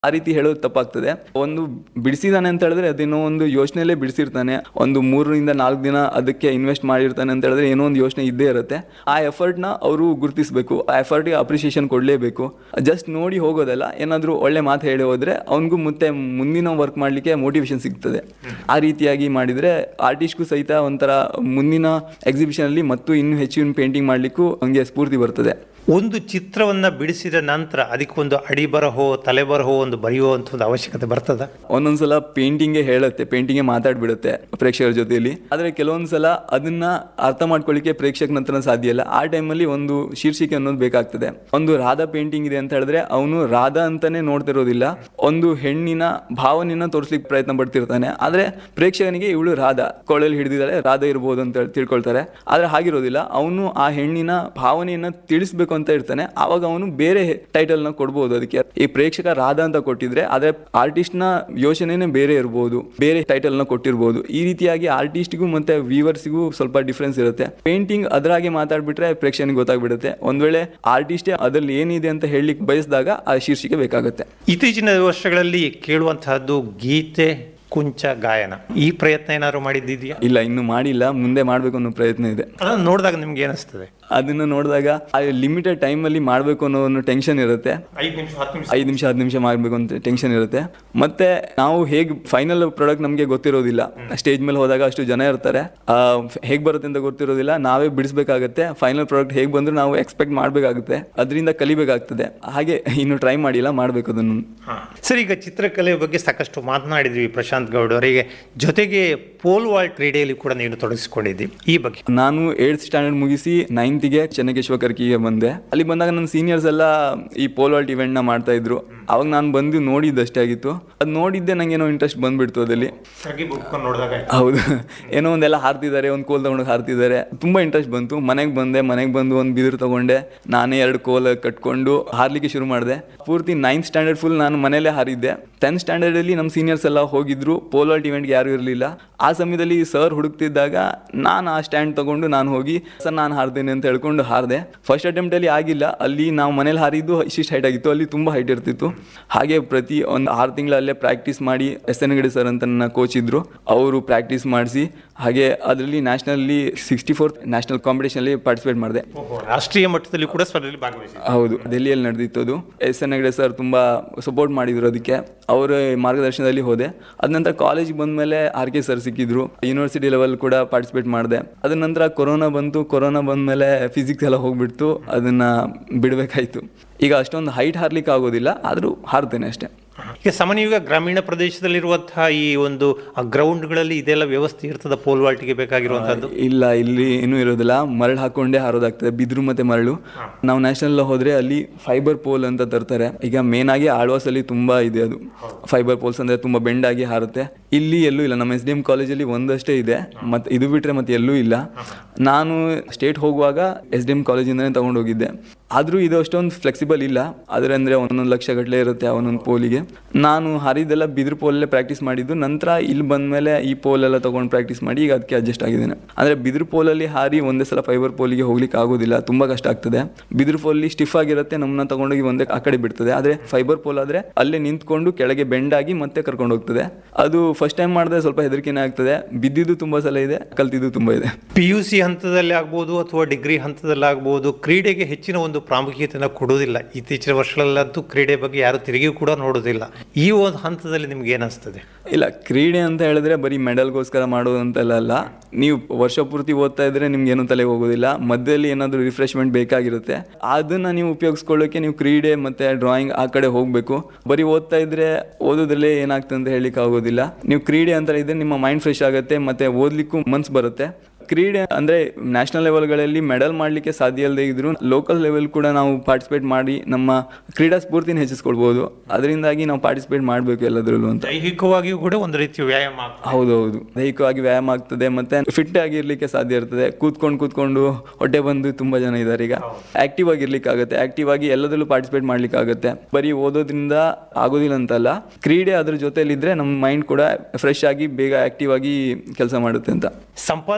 ಆ ರೀತಿ ಹೇಳೋದು ತಪ್ಪಾಗ್ತದೆ ಒಂದು ಬಿಡಿಸಿದಾನೆ ಅಂತ ಹೇಳಿದ್ರೆ ಅದೇನೋ ಒಂದು ಯೋಚನೆಯಲ್ಲೇ ಬಿಡಿಸಿರ್ತಾನೆ ಒಂದು ಮೂರರಿಂದ ನಾಲ್ಕು ದಿನ ಅದಕ್ಕೆ ಇನ್ವೆಸ್ಟ್ ಮಾಡಿರ್ತಾನೆ ಅಂತ ಹೇಳಿದ್ರೆ ಏನೋ ಒಂದು ಯೋಚನೆ ಇದ್ದೇ ಇರುತ್ತೆ ಆ ಎಫರ್ಟ್ನ ಅವರು ಗುರುತಿಸಬೇಕು ಆ ಎಫರ್ಟ್ಗೆ ಅಪ್ರಿಷಿಯೇಷನ್ ಕೊಡಲೇಬೇಕು ಜಸ್ಟ್ ನೋಡಿ ಹೋಗೋದಲ್ಲ ಏನಾದರೂ ಒಳ್ಳೆ ಮಾತು ಹೇಳಿ ಹೋದ್ರೆ ಅವನಿಗೂ ಮತ್ತೆ ಮುಂದಿನ ವರ್ಕ್ ಮಾಡಲಿಕ್ಕೆ ಮೋಟಿವೇಶನ್ ಸಿಗ್ತದೆ ಆ ರೀತಿಯಾಗಿ ಮಾಡಿದರೆ ಆರ್ಟಿಸ್ಟ್ಗೂ ಸಹಿತ ಒಂಥರ ಮುಂದಿನ ಎಕ್ಸಿಬಿಷನಲ್ಲಿ ಮತ್ತು ಇನ್ನೂ ಹೆಚ್ಚಿನ ಪೇಂಟಿಂಗ್ ಮಾಡಲಿಕ್ಕೂ ಹಂಗೆ ಸ್ಫೂರ್ತಿ ಬರ್ತದೆ ಒಂದು ಚಿತ್ರವನ್ನ ಬಿಡಿಸಿದ ನಂತರ ಅದಕ್ಕೊಂದು ಅಡಿಬರಹೋ ತಲೆಬರಹೋ ಒಂದು ಬರೆಯುವಂಥ ಒಂದು ಅವಶ್ಯಕತೆ ಬರ್ತದ ಒಂದೊಂದ್ಸಲ ಪೇಂಟಿಂಗೇ ಹೇಳುತ್ತೆ ಪೇಂಟಿಂಗೇ ಮಾತಾಡ್ಬಿಡುತ್ತೆ ಪ್ರೇಕ್ಷಕರ ಜೊತೆಯಲ್ಲಿ ಆದರೆ ಕೆಲವೊಂದ್ಸಲ ಅದನ್ನ ಅರ್ಥ ಮಾಡ್ಕೊಳ್ಳಿಕ್ಕೆ ಪ್ರೇಕ್ಷಕನ ಹತ್ರ ಸಾಧ್ಯ ಇಲ್ಲ ಆ ಟೈಮಲ್ಲಿ ಒಂದು ಶೀರ್ಷಿಕೆ ಅನ್ನೋದು ಬೇಕಾಗ್ತದೆ ಒಂದು ರಾಧಾ ಪೇಂಟಿಂಗ್ ಇದೆ ಅಂತ ಹೇಳಿದ್ರೆ ಅವನು ರಾಧಾ ಅಂತಾನೆ ನೋಡ್ತಿರೋದಿಲ್ಲ ಒಂದು ಹೆಣ್ಣಿನ ಭಾವನೆಯನ್ನ ತೋರಿಸ್ಲಿಕ್ಕೆ ಪ್ರಯತ್ನ ಪಡ್ತಿರ್ತಾನೆ ಆದ್ರೆ ಪ್ರೇಕ್ಷಕನಿಗೆ ಇವಳು ರಾಧಾ ಕೊಳ್ಳಲ್ಲಿ ಹಿಡಿದಿದ್ದಾಳೆ ರಾಧಾ ಇರ್ಬೋದು ಅಂತ ಹೇಳಿ ತಿಳ್ಕೊಳ್ತಾರೆ ಆದ್ರೆ ಹಾಗಿರೋದಿಲ್ಲ ಅವನು ಆ ಹೆಣ್ಣಿನ ಭಾವನೆಯನ್ನ ತಿಳಿಸ್ಬೇಕು ಅಂತ ಇರ್ತಾನೆ ಆವಾಗ ಅವನು ಬೇರೆ ಟೈಟಲ್ ನ ಕೊಡ್ಬೋದು ಅದಕ್ಕೆ ಈ ಪ್ರೇಕ್ಷಕ ರಾಧಾ ಅಂತ ಕೊಟ್ಟಿದ್ರೆ ಆದ್ರೆ ಆರ್ಟಿಸ್ಟ್ ನ ಯೋಚನೆನೇ ಬೇರೆ ಇರ್ಬೋದು ಬೇರೆ ಟೈಟಲ್ ನ ಕೊಟ್ಟಿರ್ಬೋದು ಈ ರೀತಿಯಾಗಿ ಆರ್ಟಿಸ್ಟ್ಗೂ ಮತ್ತೆ ವ್ಯೂವರ್ಸ್ಗೂ ಸ್ವಲ್ಪ ಡಿಫ್ರೆನ್ಸ್ ಇರುತ್ತೆ ಪೇಂಟಿಂಗ್ ಅದ್ರಾಗೆ ಮಾತಾಡ್ಬಿಟ್ರೆ ಪ್ರೇಕ್ಷಕನಿಗೆ ಗೊತ್ತಾಗ್ಬಿಡುತ್ತೆ ಒಂದ್ ವೇಳೆ ಆರ್ಟಿಸ್ಟೇ ಅದ್ರಲ್ಲಿ ಏನಿದೆ ಅಂತ ಹೇಳಲಿಕ್ಕೆ ಬಯಸಿದಾಗ ಆ ಶೀರ್ಷಿಕೆ ಬೇಕಾಗುತ್ತೆ ಇತ್ತೀಚಿನ ವರ್ಷಗಳಲ್ಲಿ ಕೇಳುವಂತಹದ್ದು ಗೀತೆ ಕುಂಚ ಗಾಯನ ಈ ಪ್ರಯತ್ನ ಏನಾದ್ರು ಮಾಡಿದ್ದಿದೆಯಾ ಇಲ್ಲ ಇನ್ನು ಮಾಡಿಲ್ಲ ಮುಂದೆ ಮಾಡ್ಬೇಕು ಅನ್ನೋ ಪ್ರಯತ್ನ ಇದೆ ಅದನ್ನು ನೋಡಿದಾಗ ನಿಮ್ಗೆ ಏನಿಸ್ತದೆ ಅದನ್ನ ನೋಡಿದಾಗ ಆ ಲಿಮಿಟೆಡ್ ಟೈಮಲ್ಲಿ ಮಾಡಬೇಕು ಅನ್ನೋ ಒಂದು ಟೆನ್ಷನ್ ಇರುತ್ತೆ ಐದು ನಿಮಿಷ ಹತ್ತು ನಿಮಿಷ ಐದು ನಿಮಿಷ ಹತ್ತು ನಿಮಿಷ ಮಾಡಬೇಕು ಅಂತ ಟೆನ್ಷನ್ ಇರುತ್ತೆ ಮತ್ತೆ ನಾವು ಹೇಗೆ ಫೈನಲ್ ಪ್ರಾಡಕ್ಟ್ ನಮಗೆ ಗೊತ್ತಿರೋದಿಲ್ಲ ಸ್ಟೇಜ್ ಮೇಲೆ ಹೋದಾಗ ಅಷ್ಟು ಜನ ಇರ್ತಾರೆ ಹೇಗೆ ಬರುತ್ತೆ ಅಂತ ಗೊತ್ತಿರೋದಿಲ್ಲ ನಾವೇ ಬಿಡಿಸ್ಬೇಕಾಗತ್ತೆ ಫೈನಲ್ ಪ್ರಾಡಕ್ಟ್ ಹೇಗೆ ಬಂದರೂ ನಾವು ಎಕ್ಸ್ಪೆಕ್ಟ್ ಮಾಡಬೇಕಾಗುತ್ತೆ ಅದರಿಂದ ಕಲಿಬೇಕಾಗ್ತದೆ ಹಾಗೆ ಇನ್ನು ಟ್ರೈ ಮಾಡಿಲ್ಲ ಮಾಡಬೇಕು ಅದನ್ನು ಸರ್ ಈಗ ಚಿತ್ರಕಲೆ ಬಗ್ಗೆ ಸಾಕಷ್ಟು ಮಾತನಾಡಿದ್ವಿ ಪ್ರಶಾಂತ್ ಗೌಡ್ ಅವರಿಗೆ ಜೊತೆಗೆ ಪೋಲ್ ವಾಲ್ಟ್ ಕ್ರೀಡೆಯಲ್ಲಿ ಕೂಡ ನೀನು ತೊಡಗಿಸಿಕೊಂಡಿದ್ದೀವಿ ಈ ಬಗ್ಗೆ ನಾನು ಏಳ್ತ್ ಸ್ಟ್ಯಾಂಡರ್ಡ್ ಮುಗಿಸಿ ನೈನ್ತ್ಗೆ ಚೆನ್ನಕೇಶ್ವರ ಕರ್ಕಿಗೆ ಬಂದೆ ಅಲ್ಲಿ ಬಂದಾಗ ನನ್ನ ಸೀನಿಯರ್ಸ್ ಎಲ್ಲ ಈ ಪೋಲ್ ವಾಲ್ಟ್ ಇವೆಂಟ್ನ ಮಾಡ್ತಾ ಇದ್ರು ಅವಾಗ ನಾನು ಬಂದು ನೋಡಿದ್ದಷ್ಟೇ ಆಗಿತ್ತು ಅದು ನೋಡಿದ್ದೆ ನಂಗೇನೋ ಇಂಟ್ರೆಸ್ಟ್ ಬಂದ್ಬಿಡ್ತು ಅದಲ್ಲಿ ನೋಡಿದಾಗ ಹೌದು ಏನೋ ಒಂದೆಲ್ಲ ಹಾರ್ತಿದ್ದಾರೆ ಒಂದು ಕೋಲ್ ತಗೊಂಡು ಹಾರ್ತಿದ್ದಾರೆ ತುಂಬಾ ಇಂಟ್ರೆಸ್ಟ್ ಬಂತು ಮನೆಗೆ ಬಂದೆ ಮನೆಗೆ ಬಂದು ಒಂದು ಬಿದಿರು ತಗೊಂಡೆ ನಾನೇ ಎರಡು ಕೋಲ್ ಕಟ್ಕೊಂಡು ಹಾರ್ಲಿಕ್ಕೆ ಶುರು ಮಾಡಿದೆ ಪೂರ್ತಿ ನೈನ್ತ್ ಸ್ಟ್ಯಾಂಡರ್ಡ್ ಫುಲ್ ನಾನು ಮನೇಲೆ ಹಾರಿದ್ದೆ ಟೆಂತ್ ಸ್ಟ್ಯಾಂಡರ್ಡ್ ಅಲ್ಲಿ ನಮ್ಮ ಸೀನಿಯರ್ಸ್ ಎಲ್ಲ ಹೋಗಿದ್ರು ಪೋಲಾಟ್ ಇವೆಂಟ್ಗೆ ಯಾರು ಇರಲಿಲ್ಲ ಆ ಸಮಯದಲ್ಲಿ ಸರ್ ಹುಡುಕ್ತಿದ್ದಾಗ ನಾನು ಆ ಸ್ಟ್ಯಾಂಡ್ ತಗೊಂಡು ನಾನು ಹೋಗಿ ಸರ್ ನಾನು ಹಾರ್ದೇನೆ ಅಂತ ಹೇಳ್ಕೊಂಡು ಹಾರಿದೆ ಫಸ್ಟ್ ಅಟೆಂಪ್ಟ್ ಅಲ್ಲಿ ಆಗಿಲ್ಲ ಅಲ್ಲಿ ನಾವು ಮನೇಲಿ ಹಾರಿದ್ದು ಇಷ್ಟಿಷ್ಟು ಹೈಟ್ ಆಗಿತ್ತು ಅಲ್ಲಿ ತುಂಬಾ ಹೈಟ್ ಇರ್ತಿತ್ತು ಹಾಗೆ ಪ್ರತಿ ಒಂದು ಆರು ತಿಂಗಳಲ್ಲೇ ಪ್ರಾಕ್ಟೀಸ್ ಮಾಡಿ ಎಸ್ ಎನ್ ಗಡಿ ಸರ್ ಅಂತ ನನ್ನ ಕೋಚ್ ಇದ್ರು ಅವರು ಪ್ರಾಕ್ಟೀಸ್ ಮಾಡಿಸಿ ಹಾಗೆ ಅದರಲ್ಲಿ ನ್ಯಾಷನಲ್ಲಿ ಸಿಕ್ಸ್ಟಿ ಫೋರ್ತ್ ನ್ಯಾಷನಲ್ ಕಾಂಪಿಟೇಷನಲ್ಲಿ ಪಾರ್ಟಿಸಿಪೇಟ್ ಮಾಡಿದೆ ರಾಷ್ಟ್ರೀಯ ಮಟ್ಟದಲ್ಲಿ ಕೂಡ ಸ್ಪರ್ಧೆಯಲ್ಲಿ ಭಾಗವಹಿಸಿ ಹೌದು ದೆಹಲಿಯಲ್ಲಿ ನಡೆದಿತ್ತು ಅದು ಎಸ್ ಎನ್ ಹೆಗ್ಡೆ ಸರ್ ತುಂಬ ಸಪೋರ್ಟ್ ಮಾಡಿದ್ರು ಅದಕ್ಕೆ ಅವರ ಮಾರ್ಗದರ್ಶನದಲ್ಲಿ ಹೋದೆ ಅದ ನಂತರ ಕಾಲೇಜಿಗೆ ಬಂದಮೇಲೆ ಆರ್ ಕೆ ಸರ್ ಸಿಕ್ಕಿದ್ರು ಯೂನಿವರ್ಸಿಟಿ ಲೆವೆಲ್ ಕೂಡ ಪಾರ್ಟಿಸಿಪೇಟ್ ಮಾಡಿದೆ ಅದ ನಂತರ ಕೊರೋನಾ ಬಂತು ಕೊರೋನಾ ಬಂದಮೇಲೆ ಫಿಸಿಕ್ಸ್ ಎಲ್ಲ ಹೋಗ್ಬಿಡ್ತು ಅದನ್ನ ಬಿಡಬೇಕಾಯ್ತು ಈಗ ಅಷ್ಟೊಂದು ಹೈಟ್ ಹಾರ್ಲಿಕ್ಕೆ ಆಗೋದಿಲ್ಲ ಆದರೂ ಹಾರ್ತೇನೆ ಅಷ್ಟೇ ಈಗ ಸಾಮಾನ್ಯವಾಗ ಗ್ರಾಮೀಣ ಪ್ರದೇಶದಲ್ಲಿರುವಂತಹ ಈ ಒಂದು ಗ್ರೌಂಡ್ಗಳಲ್ಲಿ ಇದೆಲ್ಲ ವ್ಯವಸ್ಥೆ ಇರ್ತದ ಪೋಲ್ ವಾಲ್ಟಿಗೆ ಬೇಕಾಗಿರುವಂತಹದ್ದು ಇಲ್ಲ ಇಲ್ಲಿ ಏನೂ ಇರೋದಿಲ್ಲ ಮರಳು ಹಾಕೊಂಡೇ ಹಾರೋದಾಗ್ತದೆ ಬಿದ್ರು ಮತ್ತೆ ಮರಳು ನಾವು ನ್ಯಾಷನಲ್ ಹೋದ್ರೆ ಅಲ್ಲಿ ಫೈಬರ್ ಪೋಲ್ ಅಂತ ತರ್ತಾರೆ ಈಗ ಮೇನ್ ಆಗಿ ಆಳ್ವಾಸ್ ಅಲ್ಲಿ ತುಂಬಾ ಇದೆ ಅದು ಫೈಬರ್ ಪೋಲ್ಸ್ ಅಂದ್ರೆ ತುಂಬಾ ಬೆಂಡ್ ಆಗಿ ಹಾರುತ್ತೆ ಇಲ್ಲಿ ಎಲ್ಲೂ ಇಲ್ಲ ನಮ್ಮ ಎಸ್ ಡಿ ಎಂ ಕಾಲೇಜಲ್ಲಿ ಒಂದಷ್ಟೇ ಇದೆ ಮತ್ತೆ ಇದು ಬಿಟ್ರೆ ಮತ್ತೆ ಎಲ್ಲೂ ಇಲ್ಲ ನಾನು ಸ್ಟೇಟ್ ಹೋಗುವಾಗ ಎಸ್ ಡಿ ಎಂ ಕಾಲೇಜಿಂದನೇ ತಗೊಂಡು ಹೋಗಿದ್ದೆ ಆದರೂ ಇದು ಅಷ್ಟೊಂದು ಫ್ಲೆಕ್ಸಿಬಲ್ ಇಲ್ಲ ಆದರೆ ಅಂದರೆ ಒಂದೊಂದು ಲಕ್ಷ ಗಟ್ಟಲೆ ಇರುತ್ತೆ ಒಂದೊಂದು ಪೋಲಿಗೆ ನಾನು ಹರಿದೆಲ್ಲ ಬಿದಿರು ಪೋಲಲ್ಲೇ ಪ್ರಾಕ್ಟೀಸ್ ಮಾಡಿದ್ದು ನಂತರ ಇಲ್ಲಿ ಬಂದಮೇಲೆ ಈ ಪೋಲ್ ಎಲ್ಲ ತೊಗೊಂಡು ಪ್ರಾಕ್ಟೀಸ್ ಮಾಡಿ ಈಗ ಅದಕ್ಕೆ ಅಡ್ಜಸ್ಟ್ ಆಗಿದ್ದೇನೆ ಅಂದರೆ ಬಿದಿರು ಪೋಲಲ್ಲಿ ಹಾರಿ ಒಂದೇ ಸಲ ಫೈಬರ್ ಪೋಲಿಗೆ ಹೋಗ್ಲಿಕ್ಕೆ ಆಗೋದಿಲ್ಲ ತುಂಬ ಕಷ್ಟ ಆಗ್ತದೆ ಬಿದಿರು ಪೋಲಿ ಸ್ಟಿಫ್ ಆಗಿರುತ್ತೆ ನಮ್ಮನ್ನ ತಗೊಂಡೋಗಿ ಒಂದೇ ಆ ಕಡೆ ಬಿಡ್ತದೆ ಆದರೆ ಫೈಬರ್ ಪೋಲ್ ಆದರೆ ಅಲ್ಲೇ ನಿಂತ್ಕೊಂಡು ಕೆಳಗೆ ಬೆಂಡ್ ಆಗಿ ಮತ್ತೆ ಕರ್ಕೊಂಡು ಹೋಗ್ತದೆ ಅದು ಫಸ್ಟ್ ಟೈಮ್ ಮಾಡಿದ್ರೆ ಸ್ವಲ್ಪ ಹೆದರಿಕೆನೇ ಆಗ್ತದೆ ಬಿದ್ದಿದ್ದು ತುಂಬ ಸಲ ಇದೆ ಕಲ್ತಿದ್ದು ತುಂಬ ಇದೆ ಪಿ ಯು ಸಿ ಹಂತದಲ್ಲಿ ಆಗ್ಬೋದು ಅಥವಾ ಡಿಗ್ರಿ ಹಂತದಲ್ಲಿ ಆಗ್ಬೋದು ಕ್ರೀಡೆಗೆ ಹೆಚ್ಚಿನ ಒಂದು ಪ್ರಾಮುಖ್ಯತೆಯನ್ನು ಕೊಡೋದಿಲ್ಲ ಇತ್ತೀಚಿನ ವರ್ಷಗಳಲ್ಲಂತೂ ಕ್ರೀಡೆ ಬಗ್ಗೆ ಯಾರು ತಿರುಗಿಯೂ ಕೂಡ ನೋಡೋದಿಲ್ಲ ಈ ಒಂದು ಹಂತದಲ್ಲಿ ನಿಮ್ಗೆ ಏನಿಸ್ತದೆ ಇಲ್ಲ ಕ್ರೀಡೆ ಅಂತ ಹೇಳಿದ್ರೆ ಬರೀ ಮೆಡಲ್ಗೋಸ್ಕರ ಮಾಡೋದು ಅಂತೆಲ್ಲ ಅಲ್ಲ ನೀವು ವರ್ಷ ಪೂರ್ತಿ ಓದ್ತಾ ಇದ್ರೆ ನಿಮ್ಗೆ ಏನು ತಲೆಗೆ ಹೋಗೋದಿಲ್ಲ ಮಧ್ಯದಲ್ಲಿ ಏನಾದರೂ ರಿಫ್ರೆಶ್ಮೆಂಟ್ ಬೇಕಾಗಿರುತ್ತೆ ಅದನ್ನ ನೀವು ಉಪಯೋಗಿಸ್ಕೊಳ್ಳೋಕೆ ನೀವು ಕ್ರೀಡೆ ಮತ್ತೆ ಡ್ರಾಯಿಂಗ್ ಆ ಕಡೆ ಹೋಗಬೇಕು ಬರೀ ಓದ್ತಾ ಇದ್ರೆ ಓದೋದ್ರಲ್ಲೇ ಏನಾಗ್ತದೆ ಅಂತ ಹೇಳಲಿಕ್ಕೆ ಆಗೋದಿಲ್ಲ ನೀವು ಕ್ರೀಡೆ ಅಂತ ಇದ್ರೆ ನಿಮ್ಮ ಮೈಂಡ್ ಫ್ರೆಶ್ ಆಗುತ್ತೆ ಮತ್ತೆ ಓದ್ಲಿಕ್ಕೂ ಮನ್ಸು ಬರುತ್ತೆ ಕ್ರೀಡೆ ಅಂದ್ರೆ ನ್ಯಾಷನಲ್ ಲೆವೆಲ್ಗಳಲ್ಲಿ ಮೆಡಲ್ ಮಾಡಲಿಕ್ಕೆ ಸಾಧ್ಯ ಇಲ್ಲದೆ ಇದ್ರು ಲೋಕಲ್ ಲೆವೆಲ್ ಕೂಡ ನಾವು ಪಾರ್ಟಿಸಿಪೇಟ್ ಮಾಡಿ ನಮ್ಮ ಕ್ರೀಡಾ ಸ್ಫೂರ್ತಿನ ಹೆಚ್ಚಿಸ್ಕೊಳ್ಬಹುದು ಅದರಿಂದಾಗಿ ನಾವು ಪಾರ್ಟಿಸಿಪೇಟ್ ಮಾಡಬೇಕು ಎಲ್ಲದರಲ್ಲೂ ಅಂತ ದೈಹಿಕವಾಗಿಯೂ ಕೂಡ ಒಂದು ರೀತಿಯ ವ್ಯಾಯಾಮ ಆಗ್ತದೆ. ಹೌದೌದು ದೈಹಿಕವಾಗಿ ವ್ಯಾಯಾಮ ಆಗ್ತದೆ ಮತ್ತೆ ಫಿಟ್ ಆಗಿರ್ಲಿಕ್ಕೆ ಸಾಧ್ಯ ಇರ್ತದೆ ಕೂತ್ಕೊಂಡು ಕೂತ್ಕೊಂಡು ಹೊಟ್ಟೆ ಬಂದು ತುಂಬಾ ಜನ ಇದ್ದಾರೆ ಈಗ ಆಕ್ಟಿವ್ ಆಗಿರ್ಲಿಕ್ಕೆ ಆಗುತ್ತೆ ಆಕ್ಟಿವ್ ಆಗಿ ಎಲ್ಲದರಲ್ಲೂ ಪಾರ್ಟಿಸಿಪೇಟ್ ಮಾಡ್ಲಿಕ್ಕೆ ಆಗುತ್ತೆ ಬರೀ ಓದೋದ್ರಿಂದ ಆಗೋದಿಲ್ಲ ಅಂತಲ್ಲ ಕ್ರೀಡೆ ಅದ್ರ ಜೊತೆಲಿದ್ರೆ ನಮ್ಮ ಮೈಂಡ್ ಕೂಡ ಫ್ರೆಶ್ ಆಗಿ ಬೇಗ ಆಕ್ಟಿವ್ ಆಗಿ ಕೆಲಸ ಮಾಡುತ್ತೆ ಅಂತ ಸಂಪಾದನೆಗೋಸ್ಕರ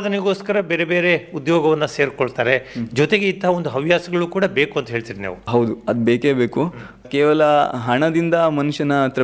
ಅದಕ್ಕೋಸ್ಕರ ಬೇರೆ ಬೇರೆ ಉದ್ಯೋಗವನ್ನ ಸೇರ್ಕೊಳ್ತಾರೆ ಜೊತೆಗೆ ಇಂತಹ ಒಂದು ಹವ್ಯಾಸಗಳು ಕೂಡ ಬೇಕು ಅಂತ ಹೇಳ್ತೀರಿ ನೀವು ಹೌದು ಅದು ಬೇಕೇ ಬೇಕು ಕೇವಲ ಹಣದಿಂದ ಮನುಷ್ಯನ ಹತ್ರ